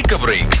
take a break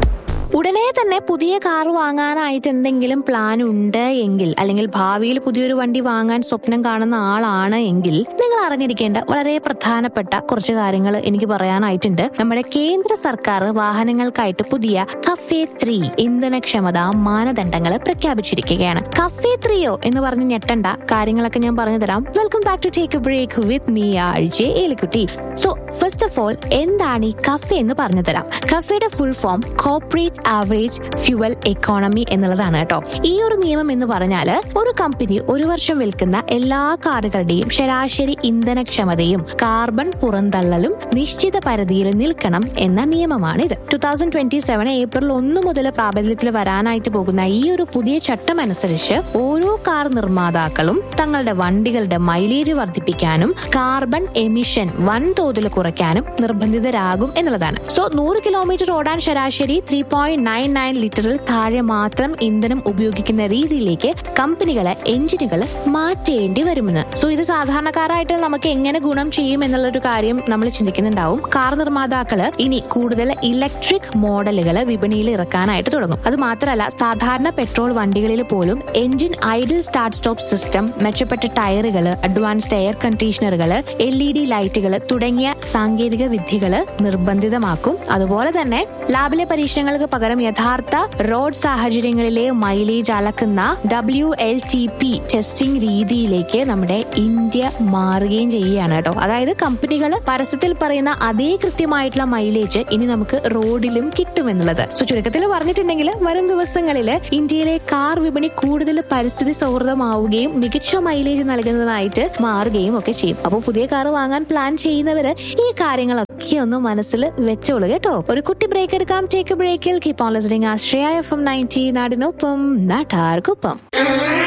ഉടനെ തന്നെ പുതിയ കാർ വാങ്ങാനായിട്ട് എന്തെങ്കിലും പ്ലാൻ ഉണ്ട് എങ്കിൽ അല്ലെങ്കിൽ ഭാവിയിൽ പുതിയൊരു വണ്ടി വാങ്ങാൻ സ്വപ്നം കാണുന്ന ആളാണ് എങ്കിൽ നിങ്ങൾ അറിഞ്ഞിരിക്കേണ്ട വളരെ പ്രധാനപ്പെട്ട കുറച്ച് കാര്യങ്ങൾ എനിക്ക് പറയാനായിട്ടുണ്ട് നമ്മുടെ കേന്ദ്ര സർക്കാർ വാഹനങ്ങൾക്കായിട്ട് പുതിയ കഫേ ത്രീ ഇന്ധനക്ഷമത മാനദണ്ഡങ്ങൾ പ്രഖ്യാപിച്ചിരിക്കുകയാണ് കഫേ ത്രീയോ എന്ന് പറഞ്ഞ് ഞെട്ടണ്ട കാര്യങ്ങളൊക്കെ ഞാൻ പറഞ്ഞു തരാം welcome back to take a break with me R J Elikutty so first of all എന്താണ് ഈ കഫേ എന്ന് പറഞ്ഞു തരാം കഫേയുടെ full form corporate average fuel economy എന്നുള്ളതാണ് കേട്ടോ ഈ ഒരു നിയമം എന്ന് പറഞ്ഞാൽ ഒരു കമ്പനി ഒരു വർഷം വിൽക്കുന്ന എല്ലാ കാറുകളുടെയും ശരാശരി ഇന്ധനക്ഷമതയും കാർബൺ പുറന്തള്ളലും നിശ്ചിത പരിധിയിൽ നിൽക്കണം എന്ന നിയമമാണിത് two thousand twenty seven April ഒന്ന് മുതൽ പ്രാബല്യത്തിൽ വരാനായിട്ട് പോകുന്ന ഈ ഒരു പുതിയ ചട്ടം അനുസരിച്ച് ഓരോ കാർ നിർമ്മാതാക്കളും തങ്ങളുടെ വണ്ടികളുടെ മൈലേജ് വർദ്ധിപ്പിക്കാനും കാർബൺ എമിഷൻ വൻതോതിൽ കുറയ്ക്കാനും നിർബന്ധിതരാകും എന്നുള്ളതാണ് സോ നൂറ് കിലോമീറ്റർ ഓടാൻ ശരാശരി ത്രീ പോയിന്റ് നയൻ നയൻ ലിറ്ററിൽ താഴെ മാത്രം ഇന്ധനം ഉപയോഗിക്കുന്ന രീതിയിലേക്ക് കമ്പനികളെ എഞ്ചിനുകൾ മാറ്റേണ്ടി വരുമെന്ന് സോ ഇത് സാധാരണക്കാരായിട്ട് നമുക്ക് എങ്ങനെ ഗുണം ചെയ്യും എന്നുള്ളൊരു കാര്യം നമ്മൾ ചിന്തിക്കുന്നുണ്ടാവും കാർ നിർമ്മാതാക്കള് ഇനി കൂടുതൽ ഇലക്ട്രിക് മോഡലുകൾ വിപണിയിൽ ഇറക്കാനായിട്ട് തുടങ്ങും അത് മാത്രമല്ല സാധാരണ പെട്രോൾ വണ്ടികളിൽ പോലും engine idle start stop system മെച്ചപ്പെട്ട ടയറുകൾ അഡ്വാൻസ്ഡ് എയർ കണ്ടീഷണറുകൾ എൽ ഇ ഡി ലൈറ്റുകൾ തുടങ്ങിയ സാങ്കേതിക വിദ്യകൾ നിർബന്ധിതമാക്കും അതുപോലെ തന്നെ ലാബിലെ പരീക്ഷണങ്ങൾക്ക് പകരം യഥാർത്ഥ റോഡ് സാഹചര്യങ്ങളിലെ മൈലേജ് അളക്കുന്ന W L T P testing രീതിയിലേക്ക് നമ്മുടെ ഇന്ത്യ മാറുകയും ചെയ്യുകയാണ് കേട്ടോ അതായത് കമ്പനികൾ പരസ്യത്തിൽ പറയുന്ന അതേ കൃത്യമായിട്ടുള്ള മൈലേജ് ഇനി നമുക്ക് റോഡിലും കിട്ടുമെന്നുള്ളത് സോ ചുരുക്കത്തിൽ പറഞ്ഞിട്ടുണ്ടെങ്കിൽ വരും ദിവസങ്ങളിൽ ഇന്ത്യയിലെ കാർ വിപണി കൂടുതൽ പരിസ്ഥിതി സൗഹൃദമാവുകയും മികച്ച മൈലേജ് നൽകുന്നതായിട്ട് മാറുകയും ഒക്കെ ചെയ്യും അപ്പോൾ പുതിയ കാർ വാങ്ങാൻ പ്ലാൻ ചെയ്യുന്നവര് ഈ കാര്യങ്ങളൊക്കെ ഒന്ന് മനസ്സിൽ വെച്ചോളൂ കേട്ടോ ഒരു കുട്ടി ബ്രേക്ക് എടുക്കാം ടേക്ക് ബ്രേക്കിൽ keep on listening Ashraya F M ninety നാടിനൊപ്പം നാട്ടാർക്കൊപ്പം